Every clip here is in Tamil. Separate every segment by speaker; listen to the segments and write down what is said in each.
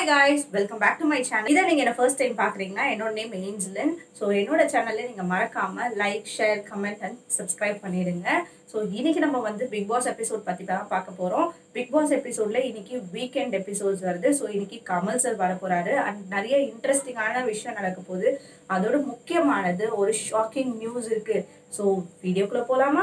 Speaker 1: guys welcome back to my channel இதை நீங்கள் என்ன ஃபர்ஸ்ட் டைம் பார்க்குறீங்கன்னா என்னோட நேம் ஏஞ்சலன் ஸோ என்னோட சேனலில் நீங்கள் மறக்காமல் like share comment and subscribe பண்ணிடுங்க ஸோ இன்னைக்கு நம்ம வந்து பிக் பாஸ் எபிசோட் பற்றி தான் பார்க்க போகிறோம் பிக் பாஸ் எபிசோடில் இன்னைக்கு வீக்கெண்ட் எபிசோட்ஸ் வருது ஸோ இன்னைக்கு கமல் சார் வர போகிறாரு அண்ட் நிறைய இன்ட்ரெஸ்டிங்கான விஷயம் நடக்க போகுது அதோட முக்கியமானது ஒரு ஷாக்கிங் நியூஸ் இருக்குது ஸோ வீடியோக்குள்ளே போகலாமா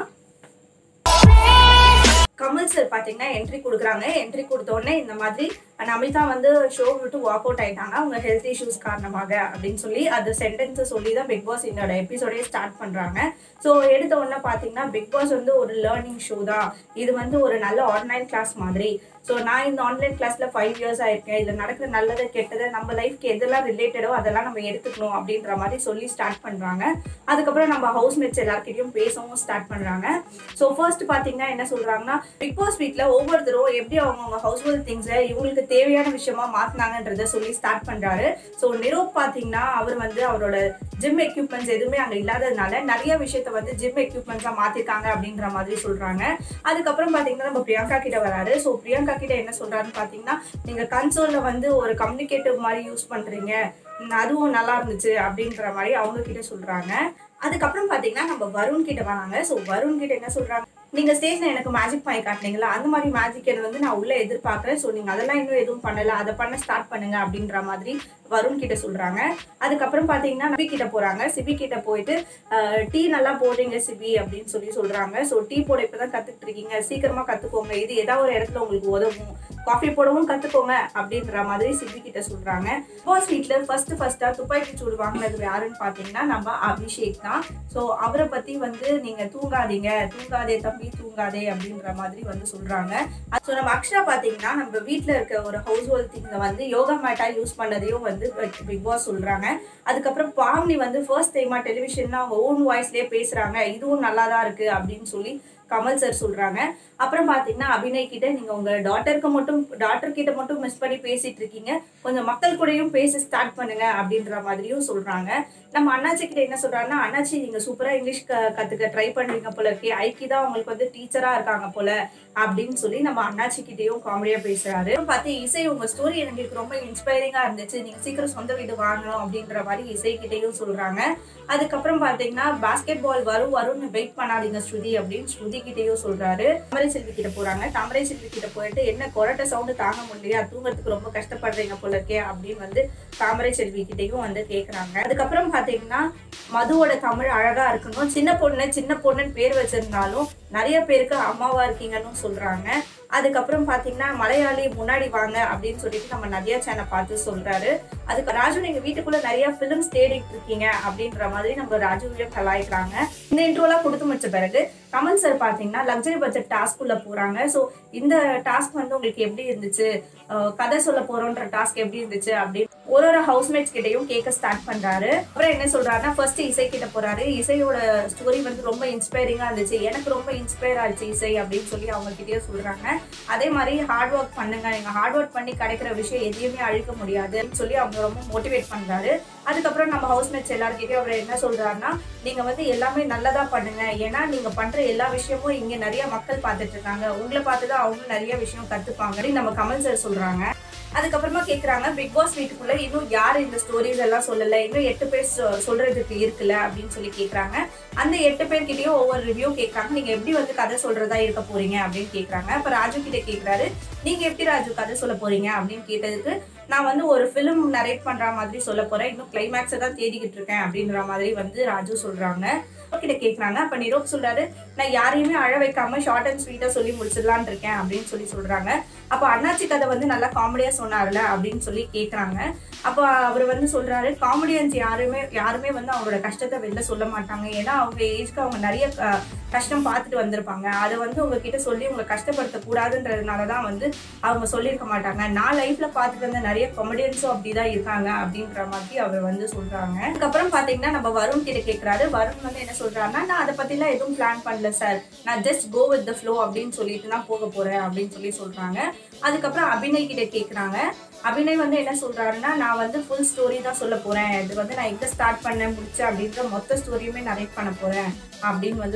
Speaker 1: கமல் சார் பார்த்தீங்கன்னா என்ட்ரி கொடுக்குறாங்க என்ட்ரி கொடுத்த உடனே இந்த மாதிரி நமிதா வந்து ஷோ விட்டு வாக் அவுட் ஆயிட்டாங்க அவங்க ஹெல்த் இஷ்யூஸ் காரணமாக அப்படின்னு சொல்லி அந்த சென்டென்ஸை சொல்லி தான் பிக் பாஸ் என்னோட எபிசோடே ஸ்டார்ட் பண்ணுறாங்க ஸோ எடுத்த உடனே பார்த்தீங்கன்னா பிக் பாஸ் வந்து ஒரு லேர்னிங் ஷோ தான் இது வந்து ஒரு நல்ல ஆன்லைன் கிளாஸ் மாதிரி ஸோ நான் இந்த ஆன்லைன் கிளாஸில் ஃபைவ் இயர்ஸ் ஆயிருக்கேன் இதில் நடக்கிற நல்லது கெட்டது நம்ம லைஃப்க்கு எதெல்லாம் ரிலேட்டடோ அதெல்லாம் நம்ம எடுத்துக்கணும் அப்படின்ற மாதிரி சொல்லி ஸ்டார்ட் பண்ணுறாங்க அதுக்கப்புறம் நம்ம ஹவுஸ் மேட்ஸ் எல்லாருக்கிட்டையும் பேசவும் ஸ்டார்ட் பண்ணுறாங்க ஸோ ஃபர்ஸ்ட் பார்த்தீங்கன்னா என்ன சொல்கிறாங்கன்னா பிக் பாஸ் வீட்டில் ஒவ்வொருத்தரும் எப்படி அவங்கவுங்க ஹவுஸ் ஹோல்ட் திங்ஸை இவங்களுக்கு தேவையான விஷயமா மாற்றினாங்கன்றத சொல்லி ஸ்டார்ட் பண்ணுறாரு ஸோ நிரோப் பார்த்தீங்கன்னா அவர் வந்து அவரோட ஜிம் எக்யூப்மெண்ட்ஸ் எதுவுமே அங்கே இல்லாததுனால நிறைய விஷயத்த வந்து ஜிம் எக்யூப்மெண்ட்ஸாக மாற்றிருக்காங்க அப்படின்ற மாதிரி சொல்கிறாங்க அதுக்கப்புறம் பார்த்தீங்கன்னா நம்ம பிரியங்கா கிட்ட வராரு ஸோ பிரியங்கா கிட்ட என்ன சொல்கிறாருன்னு பார்த்தீங்கன்னா நீங்கள் கன்சோலில் வந்து ஒரு கம்யூனிகேட்டிவ் மாதிரி யூஸ் பண்ணுறீங்க அதுவும் நல்லா இருந்துச்சு அப்படின்ற மாதிரி அவங்க கிட்ட சொல்கிறாங்க அதுக்கப்புறம் பார்த்தீங்கன்னா நம்ம வருண் கிட்ட வராங்க ஸோ வருண் கிட்ட என்ன சொல்கிறாங்க நீங்க ஸ்டேஜ்ல எனக்கு மேஜிக் பண்ணி காட்டினீங்களா அந்த மாதிரி மேஜிக் வந்து நான் உள்ள எதிர்பார்க்கறேன் ஸோ நீங்க அதெல்லாம் இன்னும் எதுவும் பண்ணல அதை பண்ண ஸ்டார்ட் பண்ணுங்க அப்படின்ற மாதிரி வருண் கிட்ட சொல்றாங்க அதுக்கப்புறம் பாத்தீங்கன்னா சிபி கிட்ட போறாங்க சிபி கிட்ட போயிட்டு டீ நல்லா போடுறீங்க சிபி அப்படின்னு சொல்லி சொல்றாங்க ஸோ டீ போட இப்பதான் கத்துக்கிட்டு இருக்கீங்க சீக்கிரமா கத்துக்கோங்க இது ஏதாவது ஒரு இடத்துல உங்களுக்கு உதவும் காஃபி போடவும் கத்துக்கோங்க அப்படின்ற மாதிரி சிபி கிட்ட சொல்றாங்க பாஸ் வீட்ல ஃபர்ஸ்ட் ஃபர்ஸ்டா துப்பாக்கி சூடு வாங்கினது யாருன்னு பாத்தீங்கன்னா நம்ம அபிஷேக் தான் ஸோ அவரை பத்தி வந்து நீங்க தூங்காதீங்க தூங்காதே தம்பி தூங்காதே அப்படின்ற மாதிரி வந்து சொல்றாங்க ஸோ நம்ம அக்ஷரா பாத்தீங்கன்னா நம்ம வீட்ல இருக்க ஒரு ஹவுஸ் ஹோல்ட் திங்க வந்து யோகா மேட்டா யூஸ் பண்ணதையும் வந்து பிக் பாஸ் சொல்றாங்க அதுக்கப்புறம் பாவனி வந்து ஃபர்ஸ்ட் டைமா டெலிவிஷன்ல அவங்க ஓன் வாய்ஸ்லயே பேசுறாங்க இதுவும் நல்லா தான் இருக்கு அப்படின்னு சொல்லி கமல் சார் சொல்றாங்க அப்புறம் பாத்தீங்கன்னா அபிநய் கிட்ட நீங்க உங்க டாட்டருக்கு மட்டும் டாட்டர் கிட்ட மட்டும் மிஸ் பண்ணி பேசிட்டு இருக்கீங்க கொஞ்சம் மக்கள் கூடயும் பேச ஸ்டார்ட் பண்ணுங்க அப்படின்ற மாதிரியும் சொல்றாங்க நம்ம அண்ணாச்சி கிட்ட என்ன சொல்றாங்கன்னா அண்ணாச்சி நீங்க சூப்பரா இங்கிலீஷ் கத்துக்க ட்ரை பண்றீங்க போல இருக்கே ஐக்கி தான் உங்களுக்கு வந்து டீச்சரா இருக்காங்க போல அப்படின்னு சொல்லி நம்ம அண்ணாச்சி கிட்டேயும் காமெடியா பேசுறாரு பார்த்து இசை உங்க ஸ்டோரி எனக்கு ரொம்ப இன்ஸ்பைரிங்கா இருந்துச்சு நீங்க சீக்கிரம் சொந்த வீடு வாங்கணும் அப்படின்ற மாதிரி இசை கிட்டேயும் சொல்றாங்க அதுக்கப்புறம் பாத்தீங்கன்னா பாஸ்கெட் பால் வரும் வரும்னு வெயிட் பண்ணாதீங்க ஸ்ருதி அப்படின்னு ஸ்ருதி கிட்டேயும் சொல்றாரு தாமரை செல்வி கிட்ட போறாங்க தாமரை செல்வி கிட்ட போயிட்டு என்ன கொரட்ட சவுண்டு தாங்க முடியலையா தூங்குறதுக்கு ரொம்ப கஷ்டப்படுறீங்க போல இருக்கே அப்படின்னு வந்து தாமரை செல்வி கிட்டேயும் வந்து கேக்குறாங்க அதுக்கப்புறம் பாத்தீங்கன்னா மதுவோட தமிழ் அழகா இருக்கணும் சின்ன பொண்ணு சின்ன பொண்ணுன்னு பேர் வச்சிருந்தாலும் நிறைய பேருக்கு அம்மாவா இருக்கீங்கன்னு சொல்றாங்க அதுக்கப்புறம் பாத்தீங்கன்னா மலையாளி முன்னாடி வாங்க அப்படின்னு சொல்லிட்டு நம்ம நிறைய சேனல் பார்த்து சொல்றாரு அதுக்கு ராஜு நீங்க வீட்டுக்குள்ள நிறைய பிலிம்ஸ் தேடிட்டு இருக்கீங்க அப்படின்ற மாதிரி நம்ம ராஜுவையும் கலாய்க்கிறாங்க இந்த இன்ட்ரோலாம் கொடுத்து முடிச்ச பிறகு கமல் சார் பாத்தீங்கன்னா லக்ஸரி பட்ஜெட் டாஸ்க் உள்ள போறாங்க ஸோ இந்த டாஸ்க் வந்து உங்களுக்கு எப்படி இருந்துச்சு கதை சொல்ல போறோன்ற டாஸ்க் எப்படி இருந்துச்சு அப்படின்னு ஒரு ஒரு ஹவுஸ்மேட்ஸ் கிட்டையும் கேட்க ஸ்டார்ட் பண்றாரு அப்புறம் என்ன சொல்றாருன்னா ஃபர்ஸ்ட் இசை கிட்ட போறாரு இசையோட ஸ்டோரி வந்து ரொம்ப இன்ஸ்பைரிங்கா இருந்துச்சு எனக்கு ரொம்ப இன்ஸ்பயர் ஆச்சு இசை அப்படின்னு சொல்லி அவங்க கிட்டயே சொல்றாங்க அதே மாதிரி ஹார்ட் ஒர்க் பண்ணுங்க நீங்க ஹார்ட் ஒர்க் பண்ணி கிடைக்கிற விஷயம் எதையுமே அழிக்க முடியாதுன்னு சொல்லி அவங்க ரொம்ப மோட்டிவேட் பண்றாரு அதுக்கப்புறம் நம்ம ஹவுஸ்மேட்ஸ் எல்லாருக்கிட்டையும் அவர் என்ன சொல்றாருன்னா நீங்க வந்து எல்லாமே நல்லதா பண்ணுங்க ஏன்னா நீங்க பண்ற எல்லா விஷயமும் இங்க நிறைய மக்கள் பார்த்துட்டு இருக்காங்க உங்களை பார்த்துதான் அவங்க நிறைய விஷயம் கத்துப்பாங்க அப்படின்னு நம்ம கமல் சார் சொல்றாங்க அதுக்கப்புறமா கேக்குறாங்க பிக் பாஸ் வீட்டுக்குள்ள இன்னும் யார் இந்த ஸ்டோரிஸ் எல்லாம் சொல்லல இன்னும் எட்டு பேர் சொல்றதுக்கு இருக்குல்ல அப்படின்னு சொல்லி கேக்குறாங்க அந்த எட்டு பேர்கிட்டயும் ஒவ்வொரு ரிவ்யூ கேட்கறாங்க நீங்க எப்படி வந்து கதை சொல்றதா இருக்க போறீங்க அப்படின்னு கேக்குறாங்க அப்ப ராஜு கிட்ட கேக்குறாரு நீங்க எப்படி ராஜு கதை சொல்ல போறீங்க அப்படின்னு கேட்டதுக்கு நான் வந்து ஒரு ஃபிலிம் நரேட் பண்ற மாதிரி சொல்ல போறேன் இன்னும் கிளைமேக்ஸை தான் தேடிக்கிட்டு இருக்கேன் அப்படின்ற மாதிரி வந்து ராஜு சொல்றாங்க கிட்ட கேக்குறாங்க அப்ப நிரோப் சொல்றாரு நான் யாரையுமே அழ வைக்காம ஷார்ட் அண்ட் ஸ்வீட்டா சொல்லி முடிச்சிடலான் இருக்கேன் அப்படின்னு சொல்லி சொல்றாங்க அப்ப அண்ணாச்சி கதை வந்து நல்லா காமெடியா சொன்னார்ல அப்படின்னு சொல்லி கேக்குறாங்க அப்போ அவர் வந்து சொல்றாரு காமெடியன்ஸ் யாருமே யாருமே வந்து அவங்களோட கஷ்டத்தை வெளில சொல்ல மாட்டாங்க ஏன்னா அவங்க ஏஜ்க்கு அவங்க நிறைய கஷ்டம் பார்த்துட்டு வந்திருப்பாங்க அதை வந்து உங்ககிட்ட சொல்லி உங்களை கஷ்டப்படுத்த கூடாதுன்றதுனால தான் வந்து அவங்க சொல்லியிருக்க மாட்டாங்க நான் லைஃப்ல பார்த்துட்டு வந்த நிறைய காமெடியன்ஸும் அப்படிதான் இருக்காங்க அப்படின்ற மாதிரி அவர் வந்து சொல்றாங்க அதுக்கப்புறம் பாத்தீங்கன்னா நம்ம வருண் கிட்ட கேட்கிறாரு வருண் வந்து என்ன சொல்றாருன்னா நான் அதை பத்திலாம் எதுவும் பிளான் பண்ணல சார் நான் just go with the flow அப்படின்னு சொல்லிட்டு தான் போக போறேன் அப்படின்னு சொல்லி சொல்றாங்க அதுக்கப்புறம் அபிநய் கிட்ட கேக்குறாங்க அபிநய் வந்து என்ன சொல்றாருன்னா நான் வந்து ஃபுல் ஸ்டோரி தான் சொல்ல போறேன் இது வந்து நான் எங்க ஸ்டார்ட் பண்ண முடிச்சேன் அப்படின்ற மொத்த ஸ்டோரியுமே நரேட் பண்ண போறேன் அப்படின்னு வந்து சொல்றாங்க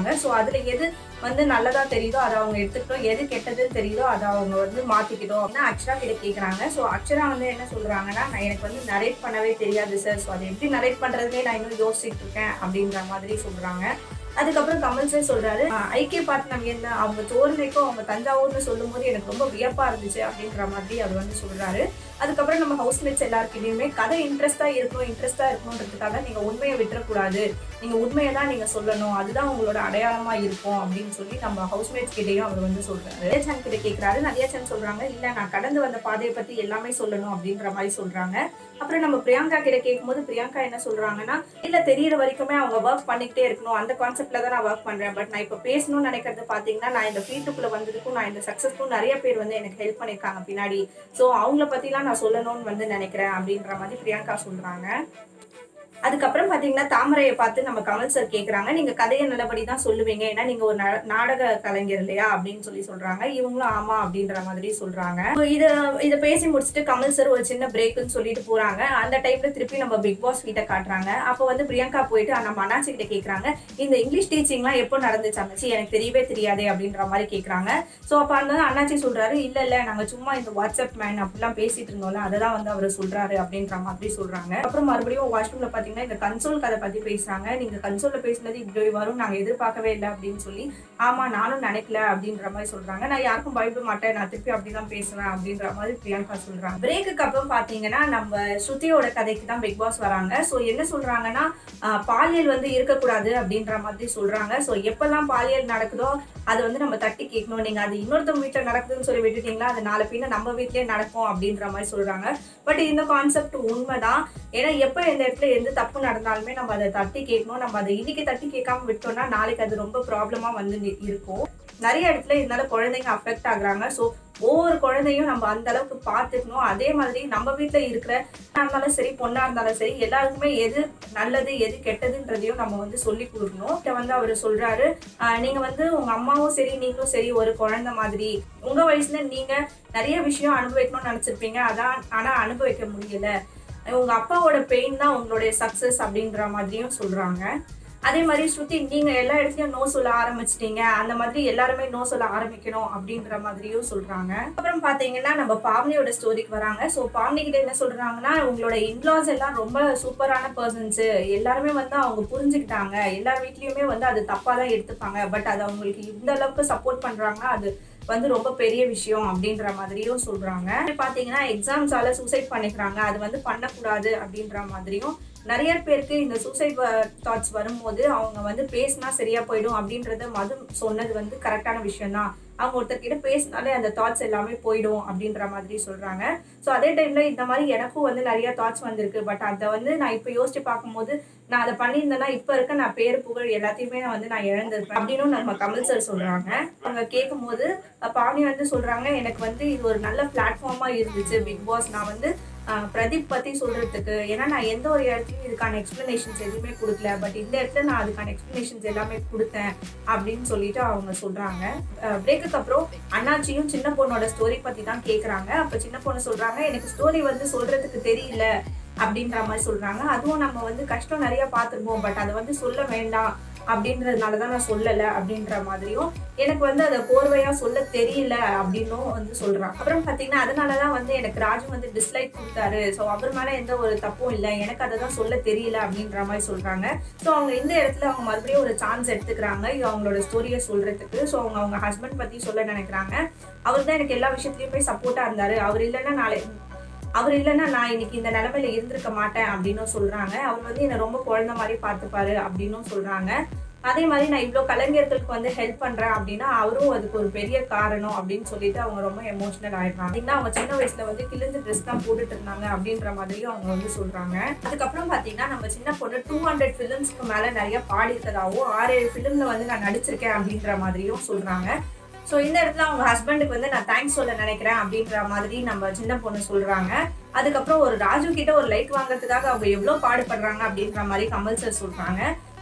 Speaker 1: கொடுக்குறாங்க ஸோ அதுல எது வந்து நல்லதா தெரியுதோ அதை அவங்க எடுத்துக்கிட்டோம் எது கெட்டதுன்னு தெரியுதோ அதை அவங்க வந்து மாத்திக்கிட்டோம் அப்படின்னு அக்ஷரா கிட்ட கேக்குறாங்க ஸோ அக்ஷரா வந்து என்ன சொல்றாங்கன்னா நான் எனக்கு வந்து நரேட் பண்ணவே தெரியாது சார் ஸோ அதை எப்படி நரேட் பண்றதுனே நான் இன்னும் யோசிச்சுட்டு இருக்கேன் அப்படின்ற மாதிரி சொல்றாங்க அதுக்கப்புறம் கமல் சார் சொல்றாரு "ஆஹ் ஐக்கிய பாட்னம் என்ன அவங்க தோரணைக்கும் அவங்க தஞ்சாவூர்னு சொல்லும் போது எனக்கு ரொம்ப வியப்பா இருந்துச்சு அப்படின்ற மாதிரி அவர் வந்து சொல்றாரு அதுக்கப்புறம் நம்ம ஹவுஸ்மேட்ஸ் எல்லாருக்கிட்டையுமே கதை இன்ட்ரெஸ்டா இருக்கணும் இன்ட்ரெஸ்டா இருக்கணுன்றதுக்காக நீங்க உண்மையை விட்டுறக்கூடாது நீங்க உண்மையை தான் நீங்க சொல்லணும் அதுதான் உங்களோட அடையாளமா இருக்கும் அப்படின்னு சொல்லி நம்ம ஹவுஸ்மேட்ஸ் கிட்டேயும் அவர் வந்து சொல்றாரு நதியாச்சன் கிட்ட கேக்குறாரு நதியாச்சன் சொல்றாங்க இல்ல நான் கடந்து வந்த பாதையை பத்தி எல்லாமே சொல்லணும் அப்படின்ற மாதிரி சொல்றாங்க அப்புறம் நம்ம பிரியங்கா கிட்ட கேட்கும்போது பிரியங்கா என்ன சொல்றாங்கன்னா இல்ல தெரியற வரைக்குமே அவங்க ஒர்க் பண்ணிக்கிட்டே இருக்கணும் அந்த கான்செப்ட்ல தான் நான் ஒர்க் பண்றேன் பட் நான் இப்ப பேசணும்னு நினைக்கிறது பாத்தீங்கன்னா நான் இந்த ஃபீல்டுக்குள்ள வந்ததுக்கும் நான் இந்த சக்சஸ்க்கும் நிறைய பேர் வந்து எனக்கு ஹெல்ப் பண்ணிருக்காங்க பின்னாடி ஸோ அவங்கள பத்திலாம் நான் சொல்லணும்னு வந்து நினைக்கிறேன் அப்படின்ற மாதிரி பிரியங்கா சொல்றாங்க அதுக்கப்புறம் பாத்தீங்கன்னா தாமரையை பார்த்து நம்ம கமல் சார் கேக்குறாங்க நீங்க கதையை நல்லபடி தான் சொல்லுவீங்க ஏன்னா நீங்க ஒரு நா- நாடக கலைஞர் இல்லையா அப்படின்னு சொல்லி சொல்றாங்க இவங்களும் ஆமா அப்படின்ற மாதிரி சொல்றாங்க So இத இத பேசி முடிச்சுட்டு கமல் சார் ஒரு சின்ன பிரேக்குன்னு சொல்லிட்டு போறாங்க அந்த டைம்ல திருப்பி நம்ம பிக் பாஸ் வீட்டை காட்டுறாங்க அப்போ வந்து பிரியங்கா போயிட்டு நம்ம அண்ணாச்சி கிட்ட கேக்குறாங்க இந்த இங்கிலீஷ் டீச்சிங்லாம் எப்போ நடந்துச்சு அண்ணாச்சி எனக்கு தெரியவே தெரியாதே அப்படின்ற மாதிரி கேக்குறாங்க ஸோ அப்போ அந்த அண்ணாச்சி சொல்றாரு இல்ல இல்ல நாங்க சும்மா இந்த வாட்ஸ்அப் மேன் அப்படிலாம் பேசிட்டு இருந்தோம்ல அதை தான் வந்து அவர் சொல்றாரு அப்படின்ற மாதிரி சொல்றாங்க அப்புறம் மறுபடியும் வாஷ்ரூம்ல பாத்தீங்கன்னா இந்த கன்சோல் கதை பத்தி பேசுறாங்க நீங்க கன்சோல்ல பேசுனது இப்படி வரும் நாங்க எதிர்பார்க்கவே இல்லை அப்படின்னு சொல்லி ஆமா நானும் நினைக்கல அப்படின்ற மாதிரி சொல்றாங்க நான் யாருக்கும் பயப்பட மாட்டேன் நான் திருப்பி அப்படிதான் பேசுவேன் அப்படின்ற மாதிரி பிரியங்கா சொல்றாங்க பிரேக்குக்கு அப்புறம் பாத்தீங்கன்னா நம்ம ஸ்ருதியோட கதைக்கு தான் பிக் பாஸ் வராங்க ஸோ என்ன சொல்றாங்கன்னா ஆஹ், பாலியல் வந்து இருக்கக்கூடாது அப்படின்ற மாதிரி சொல்றாங்க ஸோ எப்பெல்லாம் பாலியல் நடக்குதோ அது வந்து நம்ம தட்டி கேட்கணும் நீங்க அது இன்னொருத்தவங்க வீட்டில் நடக்குதுன்னு சொல்லி விட்டுட்டீங்களா அது நாளை பின்ன நம்ம வீட்லயே நடக்கும் அப்படின்ற மாதிரி சொல்றாங்க பட் இந்த கான்செப்ட் உண்மைதான் ஏன்னா எப்போ எந்த இடத்துல எந்த தப்பு நடந்தாலுமே நம்ம அதை தட்டி கேட்கணும் நம்ம அதை இன்னைக்கு தட்டி கேட்காம விட்டோம்னா நாளைக்கு அது ரொம்ப ப்ராப்ளமா வந்து நி- இருக்கும் நிறைய இடத்துல இதனால குழந்தைங்க அஃபெக்ட் ஆகுறாங்க ஸோ ஒவ்வொரு குழந்தையும் நம்ம அந்த அளவுக்கு பார்த்துக்கணும் அதே மாதிரி நம்ம வீட்டில் இருக்கிற ஆணா இருந்தாலும் சரி பொண்ணா இருந்தாலும் சரி எல்லாருக்குமே எது நல்லது எது கெட்டதுன்றதையும் நம்ம வந்து சொல்லி கொடுக்கணும் இதை வந்து அவர் சொல்றாரு ஆஹ் நீங்க வந்து உங்க அம்மாவும் சரி நீங்களும் சரி ஒரு குழந்தை மாதிரி உங்க வயசுல நீங்க நிறைய விஷயம் அனுபவிக்கணும்னு நினைச்சிருப்பீங்க அதான் ஆனா அனுபவிக்க முடியல உங்க அப்பாவோட பெயின் தான் உங்களுடைய சக்சஸ் அப்படின்ற மாதிரியும் சொல்றாங்க அதே மாதிரி ஸ்ருதி நீங்க எல்லா இடத்துலயும் நோ சொல்ல ஆரம்பிச்சிட்டீங்க அந்த மாதிரி எல்லாருமே நோ சொல்ல ஆரம்பிக்கணும் அப்படின்ற மாதிரியும் சொல்றாங்க அப்புறம் பாத்தீங்கன்னா நம்ம பாவனியோட ஸ்டோரிக்கு வராங்க ஸோ பாவனி கிட்ட என்ன சொல்றாங்கன்னா உங்களோட இன்லாஸ் எல்லாம் ரொம்ப சூப்பரான பர்சன்ஸ் எல்லாருமே வந்து அவங்க புரிஞ்சுக்கிட்டாங்க எல்லார் வீட்லயுமே வந்து அது தப்பா தான் எடுத்துப்பாங்க பட் அது அவங்களுக்கு இந்த அளவுக்கு சப்போர்ட் பண்றாங்கன்னா அது வந்து ரொம்ப பெரிய விஷயம் அப்படின்ற மாதிரியும் சொல்றாங்க பாத்தீங்கன்னா எக்ஸாம்ஸால சூசைட் பண்ணிக்கிறாங்க அது வந்து பண்ணக்கூடாது அப்படின்ற மாதிரியும் நிறைய பேருக்கு இந்த சூசைட் தாட்ஸ் வரும்போது அவங்க வந்து பேசினா சரியா போயிடும் அப்படின்றத மது சொன்னது வந்து கரெக்டான விஷயம் தான் அவங்க ஒருத்தர்கிட்ட பேசினாலே அந்த தாட்ஸ் எல்லாமே போயிடும் அப்படின்ற மாதிரி சொல்றாங்க ஸோ அதே டைம்ல இந்த மாதிரி எனக்கும் வந்து நிறைய தாட்ஸ் வந்திருக்கு பட் அதை வந்து நான் இப்போ யோசிச்சு பார்க்கும்போது நான் அதை பண்ணியிருந்தேன்னா இப்போ இருக்க நான் பேர் புகழ் எல்லாத்தையுமே நான் வந்து நான் இழந்திருப்பேன் அப்படின்னு நம்ம கமல் சார் சொல்றாங்க அவங்க கேட்கும்போது அஹ் பாவனி வந்து சொல்றாங்க எனக்கு வந்து இது ஒரு நல்ல பிளாட்ஃபார்மா இருந்துச்சு பிக் பாஸ் நான் வந்து அஹ், பிரதீப் பத்தி சொல்றதுக்கு ஏன்னா நான் எந்த ஒரு இடத்துலயும் இதுக்கான எக்ஸ்பிளனேஷன்ஸ் எதுவுமே கொடுக்கல பட் இந்த இடத்துல நான் அதுக்கான எக்ஸ்பிளனேஷன்ஸ் எல்லாமே கொடுத்தேன் அப்படின்னு சொல்லிட்டு அவங்க சொல்றாங்க பிரேக்குக்கு அப்புறம் அண்ணாச்சியும் சின்ன பொண்ணோட ஸ்டோரி பத்தி தான் கேக்குறாங்க அப்ப சின்ன பொண்ணு சொல்றாங்க எனக்கு ஸ்டோரி வந்து சொல்றதுக்கு தெரியல அப்படின்ற மாதிரி சொல்றாங்க அதுவும் நம்ம வந்து கஷ்டம் நிறைய பார்த்துருப்போம் பட் அதை வந்து சொல்ல வேண்டாம் அப்படின்றதுனால தான் நான் சொல்லலை அப்படின்ற மாதிரியும் எனக்கு வந்து அதை கோர்வையா சொல்ல தெரியல அப்படின்னும் வந்து சொல்றாங்க அப்புறம் பாத்தீங்கன்னா அதனால தான் வந்து எனக்கு ராஜு வந்து டிஸ்லைக் கொடுத்தாரு ஸோ அவர் மேல எந்த ஒரு தப்பும் இல்லை எனக்கு அதை தான் சொல்ல தெரியல அப்படின்ற மாதிரி சொல்றாங்க ஸோ அவங்க இந்த இடத்துல அவங்க மறுபடியும் ஒரு சான்ஸ் எடுத்துக்கிறாங்க இது அவங்களோட ஸ்டோரியை சொல்றதுக்கு ஸோ அவங்க அவங்க ஹஸ்பண்ட் பத்தி சொல்ல நினைக்கிறாங்க அவர் தான் எனக்கு எல்லா விஷயத்துலயுமே சப்போர்ட்டா இருந்தாரு அவர் இல்லைன்னா நாளை அவர் இல்லைன்னா நான் இன்னைக்கு இந்த நிலைமையில இருந்திருக்க மாட்டேன் அப்படின்னும் சொல்றாங்க அவர் வந்து என்னை ரொம்ப குழந்தை மாதிரி பார்த்துப்பாரு அப்படின்னும் சொல்றாங்க அதே மாதிரி நான் இவ்வளோ கலைஞர்களுக்கு வந்து ஹெல்ப் பண்றேன் அப்படின்னா அவரும் அதுக்கு ஒரு பெரிய காரணம் அப்படின்னு சொல்லிட்டு அவங்க ரொம்ப எமோஷனல் ஆயிடுறாங்க பார்த்தீங்கன்னா அவங்க சின்ன வயசுல வந்து கிழிஞ்ச ட்ரெஸ் தான் போட்டுட்டு இருந்தாங்க அப்படின்ற மாதிரியும் அவங்க வந்து சொல்றாங்க அதுக்கப்புறம் பாத்தீங்கன்னா நம்ம சின்ன பொண்ணு டூ ஹண்ட்ரட் ஃபிலிம்ஸ்க்கு மேல நிறைய பாடி இருக்கதாவும் ஆறு ஏழு ஃபிலிம்ல வந்து நான் நடிச்சிருக்கேன் அப்படின்ற மாதிரியும் சொல்றாங்க ஸோ இந்த இடத்துல அவங்க ஹஸ்பண்டுக்கு வந்து நான் தேங்க்ஸ் சொல்ல நினைக்கிறேன் அப்படின்ற மாதிரி நம்ம சின்ன பொண்ணு சொல்றாங்க அதுக்கப்புறம் ஒரு ராஜு கிட்ட ஒரு லைக் வாங்குறதுக்காக அவங்க எவ்வளோ பாடுபடுறாங்க அப்படின்ற மாதிரி கமல் சார் சொல்றாங்க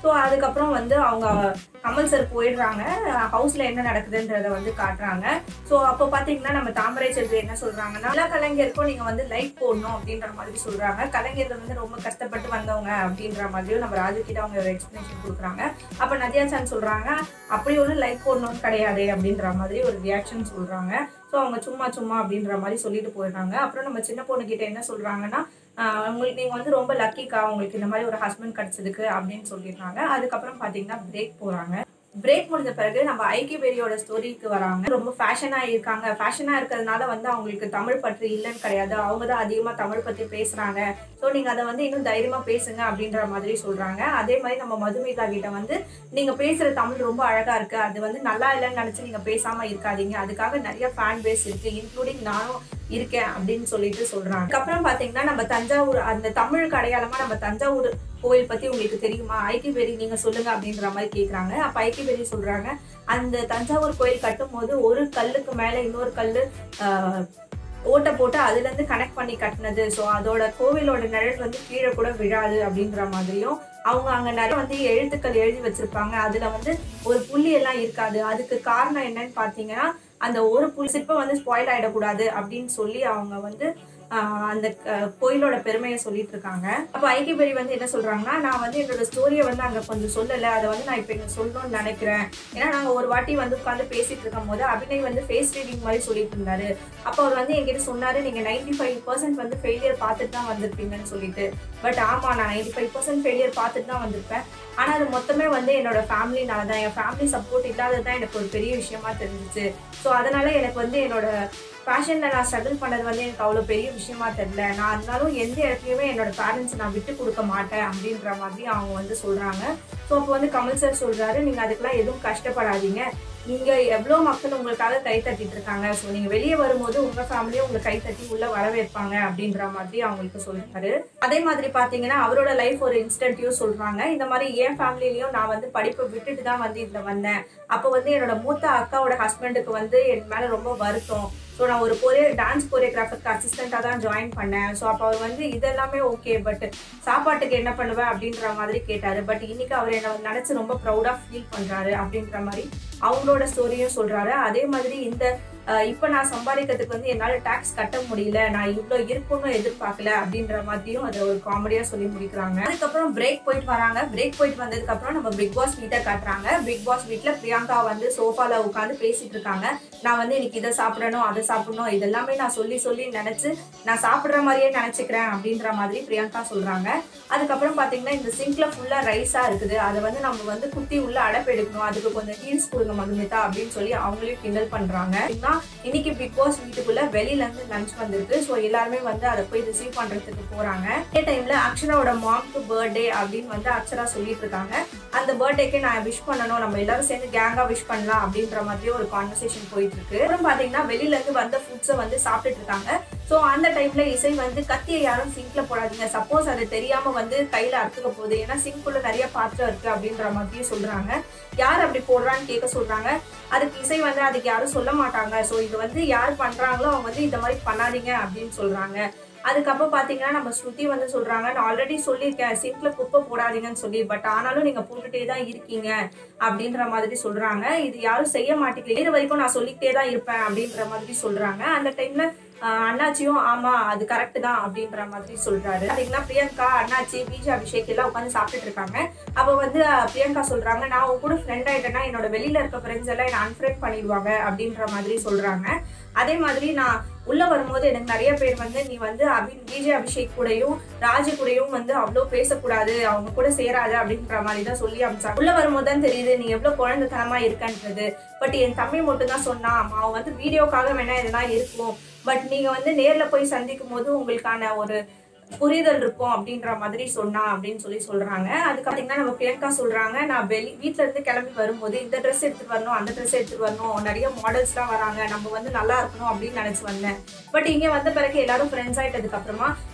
Speaker 1: ஸோ அதுக்கப்புறம் வந்து அவங்க கமல் சார் போயிடுறாங்க ஹவுஸ்ல என்ன நடக்குதுன்றத வந்து காட்டுறாங்க ஸோ அப்போ பார்த்தீங்கன்னா நம்ம தாமரை செல்வி என்ன சொல்றாங்கன்னா எல்லா கலைஞருக்கும் நீங்க வந்து லைக் போடணும் அப்படின்ற மாதிரி சொல்றாங்க கலைஞர்கள் வந்து ரொம்ப கஷ்டப்பட்டு வந்தவங்க அப்படின்ற மாதிரியும் நம்ம ராஜு கிட்ட அவங்க ஒரு எக்ஸ்பிளேஷன் கொடுக்குறாங்க அப்போ நதியா சான் சொல்றாங்க அப்படி ஒன்றும் லைக் போடணும்னு கிடையாது அப்படின்ற மாதிரி ஒரு ரியாக்ஷன் சொல்றாங்க ஸோ அவங்க சும்மா சும்மா அப்படின்ற மாதிரி சொல்லிட்டு போயிடுறாங்க அப்புறம் நம்ம சின்ன பொண்ணு கிட்ட என்ன சொல்றாங்கன்னா ஆஹ் உங்களுக்கு நீங்கள் வந்து ரொம்ப லக்கிக்கா உங்களுக்கு இந்த மாதிரி ஒரு ஹஸ்பண்ட் கிடைச்சதுக்கு அப்படின்னு சொல்லிடுறாங்க அதுக்கப்புறம் பார்த்தீங்கன்னா பிரேக் போகிறாங்க பிரேக் முடிஞ்ச பிறகு நம்ம ஐக்கிய பேரியோட ஸ்டோரிக்கு வராங்க ரொம்ப ஃபேஷனாக இருக்காங்க ஃபேஷனாக இருக்கிறதுனால வந்து அவங்களுக்கு தமிழ் பற்றி இல்லைன்னு கிடையாது அவங்க தான் அதிகமாக தமிழ் பற்றி பேசுகிறாங்க ஸோ நீங்கள் அதை வந்து இன்னும் தைரியமாக பேசுங்க அப்படின்ற மாதிரி சொல்கிறாங்க அதே மாதிரி நம்ம மதுமிதா கிட்ட வந்து நீங்கள் பேசுகிற தமிழ் ரொம்ப அழகாக இருக்குது அது வந்து நல்லா இல்லைன்னு நினச்சி நீங்கள் பேசாமல் இருக்காதீங்க அதுக்காக நிறைய ஃபேன் பேஸ் இருக்குது இன்க்ளூடிங் நானும் இருக்கேன் அப்படின்னு சொல்லிட்டு சொல்றாங்க அதுக்கப்புறம் பாத்தீங்கன்னா நம்ம தஞ்சாவூர் அந்த தமிழுக்கு அடையாளமா நம்ம தஞ்சாவூர் கோயில் பத்தி உங்களுக்கு தெரியுமா ஐக்கியபேரி நீங்க சொல்லுங்க அப்படின்ற மாதிரி கேக்குறாங்க அப்ப ஐக்கியபேரி சொல்றாங்க அந்த தஞ்சாவூர் கோயில் கட்டும் போது ஒரு கல்லுக்கு மேல இன்னொரு கல்லு ஆஹ், ஓட்டை போட்டு அதுல இருந்து கனெக்ட் பண்ணி கட்டினது ஸோ அதோட கோவிலோட நிழல் வந்து கீழே கூட விழாது அப்படின்ற மாதிரியும் அவங்க அங்க நிறைய வந்து எழுத்துக்கள் எழுதி வச்சிருப்பாங்க அதுல வந்து ஒரு புள்ளி எல்லாம் இருக்காது அதுக்கு காரணம் என்னன்னு பாத்தீங்கன்னா அந்த ஒரு புள்ளி சிற்பம் வந்து ஸ்பாயில் ஆயிடக்கூடாது அப்படின்னு சொல்லி அவங்க வந்து ஆஹ், அந்த க- கோயிலோட பெருமையை சொல்லிட்டு இருக்காங்க அப்போ ஐக்கியபெரி வந்து என்ன சொல்றாங்கன்னா நான் வந்து என்னோட ஸ்டோரியை வந்து அங்க கொஞ்சம் சொல்லலை அதை வந்து நான் இப்போ இங்க சொல்லணும்னு நினைக்கிறேன் ஏன்னா நாங்க ஒரு வாட்டி வந்து உட்காந்து பேசிட்டு இருக்கும் போது அபிநய் வந்து ஃபேஸ் ரீடிங் மாதிரி சொல்லிட்டு இருந்தாரு அப்போ அவர் வந்து என்கிட்ட சொன்னாரு நீங்க நைன்டி ஃபைவ் பர்சன்ட் வந்து ஃபெயிலியர் பார்த்துட்டு தான் வந்திருப்பீங்கன்னு சொல்லிட்டு பட் ஆமா நான் நைன்டி ஃபைவ் பர்சன்ட் ஃபெயிலியர் பார்த்துட்டு தான் வந்திருப்பேன் ஆனா அது மொத்தமே வந்து என்னோட ஃபேமிலினால தான் என் ஃபேமிலி சப்போர்ட் இல்லாதது தான் எனக்கு ஒரு பெரிய விஷயமா தெரிஞ்சிச்சு ஸோ அதனால எனக்கு வந்து என்னோட ஃபேஷன்ல நான் ஸ்ட்ரகிள் பண்ணது வந்து எனக்கு அவ்வளோ பெரிய விஷயமா தெரியல நான் இருந்தாலும் எந்த இடத்துலையுமே என்னோட பேரண்ட்ஸ் நான் விட்டு கொடுக்க மாட்டேன் அப்படின்ற மாதிரி அவங்க வந்து சொல்றாங்க ஸோ அப்போ வந்து கமல் சார் சொல்றாரு நீங்க அதுக்கெல்லாம் எதுவும் கஷ்டப்படாதீங்க நீங்க எவ்வளோ மக்கள் உங்களுக்காக கை தட்டிட்டு இருக்காங்க ஸோ நீங்க வெளியே வரும்போது உங்க ஃபேமிலியும் உங்களை கை தட்டி உள்ள வரவேற்பாங்க அப்படின்ற மாதிரி அவங்களுக்கு சொல்றாரு அதே மாதிரி பாத்தீங்கன்னா அவரோட லைஃப் ஒரு இன்ஸ்டன்ட்டையும் சொல்றாங்க இந்த மாதிரி என் ஃபேமிலிலையும் நான் வந்து படிப்பை விட்டுட்டு தான் வந்து இதுல வந்தேன் அப்போ வந்து என்னோட மூத்த அக்காவோட ஹஸ்பண்டுக்கு வந்து என் மேல ரொம்ப வருத்தம் ஸோ நான் ஒரு கொரியோ டான்ஸ் கொரியோகிராஃபருக்கு அசிஸ்டண்ட்டாக தான் ஜாயின் பண்ணேன் ஸோ அப்போ அவர் வந்து இதெல்லாமே ஓகே பட் சாப்பாட்டுக்கு என்ன பண்ணுவேன் அப்படின்ற மாதிரி கேட்டார் பட் இன்னைக்கு அவர் என்னை நினச்சி ரொம்ப ப்ரௌடாக ஃபீல் பண்ணுறாரு அப்படின்ற மாதிரி அவங்களோட ஸ்டோரியும் சொல்கிறாரு அதே மாதிரி இந்த அஹ், இப்போ நான் சம்பாதிக்கிறதுக்கு வந்து என்னால் டேக்ஸ் கட்ட முடியல நான் இவ்வளோ இருக்கும்னு எதிர்பார்க்கல அப்படின்ற மாதிரியும் அதை ஒரு காமெடியாக சொல்லி முடிக்கிறாங்க அதுக்கப்புறம் பிரேக் போயிட்டு வராங்க பிரேக் போயிட்டு வந்ததுக்கப்புறம் நம்ம பிக் பாஸ் வீட்டை காட்டுறாங்க பிக் பாஸ் வீட்டில் பிரியங்கா வந்து சோஃபால உட்காந்து பேசிட்டு இருக்காங்க நான் வந்து இன்னைக்கு இதை சாப்பிடணும் அதை சாப்பிடணும் இதெல்லாமே நான் சொல்லி சொல்லி நினைச்சு நான் சாப்பிடுற மாதிரியே நினைச்சுக்கிறேன் அப்படின்ற மாதிரி பிரியங்கா சொல்றாங்க அதுக்கப்புறம் பாத்தீங்கன்னா இந்த சிங்க்ல ஃபுல்லா ரைஸா இருக்குது அதை வந்து நம்ம வந்து குத்தி உள்ள அடைப்பு எடுக்கணும் அதுக்கு கொஞ்சம் ஹீல்ஸ் கொடுங்க மதுமிதா அப்படின்னு சொல்லி அவங்களையும் கிண்டல் பண்றாங்க அப்படின்னா இன்னைக்கு பிக் பாஸ் வீட்டுக்குள்ள வெளியில இருந்து லஞ்ச் வந்திருக்கு ஸோ எல்லாருமே வந்து அதை போய் ரிசீவ் பண்றதுக்கு போறாங்க அதே டைம்ல அக்ஷராவோட மாம்க்கு பர்த்டே அப்படின்னு வந்து அக்ஷரா சொல்லிட்டு இருக்காங்க அந்த பர்த்டேக்கு நான் விஷ் பண்ணணும் நம்ம எல்லாரும் சேர்ந்து கேங்கா விஷ் பண்ணலாம் அப்படின்ற மாதிரி ஒரு கான்வர்சேஷன் போயிட்டு இருக்கு அப்புறம் பாத்தீங்கன்னா வெளியில இருந்து வந்த ஃபுட்ஸை வந்து சாப்பிட்டுட்டு இருக்காங்க ஸோ அந்த டைம்ல இசை வந்து கத்தியை யாரும் சிங்க்ல போடாதீங்க சப்போஸ் அது தெரியாம வந்து கையில அறுத்துக்க போகுது ஏன்னா சிங்க்குள்ள நிறைய பாத்திரம் இருக்கு அப்படின்ற மாதிரியும் சொல்றாங்க யார் அப்படி போடுறான்னு கேட்க சொல்றாங்க அதுக்கு இசை வந்து அதுக்கு யாரும் சொல்ல மாட்டாங்க ஸோ இது வந்து யார் பண்றாங்களோ அவங்க வந்து இந்த மாதிரி பண்ணாதீங்க அப்படின்னு சொல்றாங்க அதுக்கப்புறம் பாத்தீங்கன்னா நம்ம ஸ்ருதி வந்து சொல்றாங்க நான் ஆல்ரெடி சொல்லியிருக்கேன் சிங்க்ல குப்பை போடாதீங்கன்னு சொல்லி பட் ஆனாலும் நீங்க போட்டுட்டே தான் இருக்கீங்க அப்படின்ற மாதிரி சொல்றாங்க இது யாரும் செய்ய மாட்டேங்கிறீங்க இது வரைக்கும் நான் சொல்லிக்கிட்டே தான் இருப்பேன் அப்படின்ற மாதிரி சொல்றாங்க அந்த டைம்ல ஆஹ் அண்ணாச்சியும் ஆமா அது கரெக்ட் தான் அப்படின்ற மாதிரி சொல்றாரு பாத்தீங்கன்னா பிரியங்கா அண்ணாச்சி பிஜி அபிஷேக் எல்லாம் உட்காந்து சாப்பிட்டுட்டு இருக்காங்க அப்போ வந்து ஆஹ் பிரியங்கா சொல்றாங்க நான் உங்க கூட ஃப்ரெண்ட் ஆயிட்டேன்னா என்னோட வெளியில இருக்க ஃப்ரெண்ட்ஸ் எல்லாம் என்ன அன்ஃப்ரெண்ட் பண்ணிடுவாங்க அப்படின்ற மாதிரி சொல்றாங்க அதே மாதிரி நான் உள்ள வரும்போது எனக்கு நிறைய பேர் வந்து நீ வந்து அபி பிஜே அபிஷேக் கூடயும் ராஜு கூடயும் வந்து அவ்வளோ பேசக்கூடாது அவங்க கூட சேராது அப்படின்ற மாதிரி தான் சொல்லி அமிச்சாங்க உள்ள வரும்போது தான் தெரியுது நீ எவ்வளோ குழந்தைத்தனமா இருக்கன்றது பட் என் தம்பி மட்டும் தான் சொன்னான் அவன் வந்து வீடியோக்காக வேணா இதெல்லாம் இருக்கும் பட் நீங்க வந்து நேர்ல போய் சந்திக்கும் போது உங்களுக்கான ஒரு புரிதல் இருக்கும் அப்படின்ற மாதிரி சொன்னா அப்படின்னு சொல்லி சொல்றாங்க அதுக்கு பாத்தீங்கன்னா நம்ம பிரியங்கா சொல்றாங்க நான் வெளி வீட்ல இருந்து கிளம்பி வரும்போது இந்த ட்ரெஸ் எடுத்துட்டு வரணும் அந்த ட்ரெஸ் எடுத்துட்டு வரணும் நிறைய மாடல்ஸ்லாம் வராங்க நம்ம வந்து நல்லா இருக்கணும் அப்படின்னு நினைச்சு வந்தேன் பட் இங்க வந்த பிறகு எல்லாரும் ஃப்ரெண்ட்ஸ் ஆயிட்டதுக்கு அப்புறமா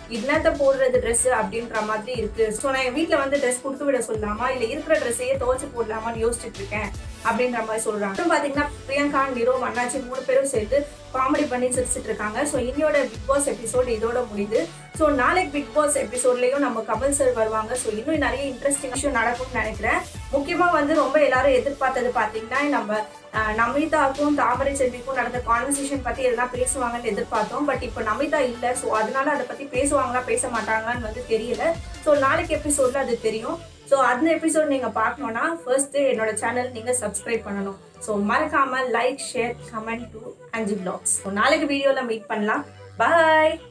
Speaker 1: என்னத்த போடுறது ட்ரெஸ் அப்படின்ற மாதிரி இருக்கு ஸோ நான் என் வீட்டில் வந்து ட்ரெஸ் கொடுத்து விட சொல்லலாமா இல்லை இருக்கிற ட்ரெஸ்ஸையே துவச்சு போடலாமான்னு யோசிச்சுட்டு இருக்கேன் அப்படின்ற மாதிரி சொல்றாங்க அப்புறம் பாத்தீங்கன்னா பிரியங்கா நிரோ அண்ணாச்சி மூணு பேரும் சேர்ந்து காமெடி பண்ணி சிரிச்சிட்டு இருக்காங்க ஸோ இன்னையோட பிக் பாஸ் எபிசோட் இதோட முடியுது ஸோ நாளைக்கு பிக் பாஸ் எபிசோட்லயும் நம்ம கமல் சார் வருவாங்க ஸோ இன்னும் நிறைய இன்ட்ரெஸ்டிங் விஷயம் நடக்கும்னு நினைக்கிறேன் முக்கியமா வந்து ரொம்ப எல்லாரும் எதிர்பார்த்தது பாத்தீங்கன்னா நம்ம அஹ், நமிதாக்கும் தாமரை செல்விக்கும் நடந்த கான்வர்சேஷன் பத்தி எதனா பேசுவாங்கன்னு எதிர்பார்த்தோம் பட் இப்போ நமிதா இல்லை ஸோ அதனால அதை பத்தி பேசுவாங்களா பேச மாட்டாங்களான்னு வந்து தெரியல ஸோ நாளைக்கு எபிசோட்ல அது தெரியும் ஸோ அந்த எபிசோட் நீங்கள் பார்க்கணுன்னா ஃபர்ஸ்ட் என்னோட சேனல் நீங்கள் சப்ஸ்கிரைப் பண்ணணும் ஸோ மறக்காம லைக் ஷேர் கமெண்ட் டு அஞ்சு பிளாக்ஸ் ஸோ நாளைக்கு வீடியோவில் மீட் பண்ணலாம் பாய்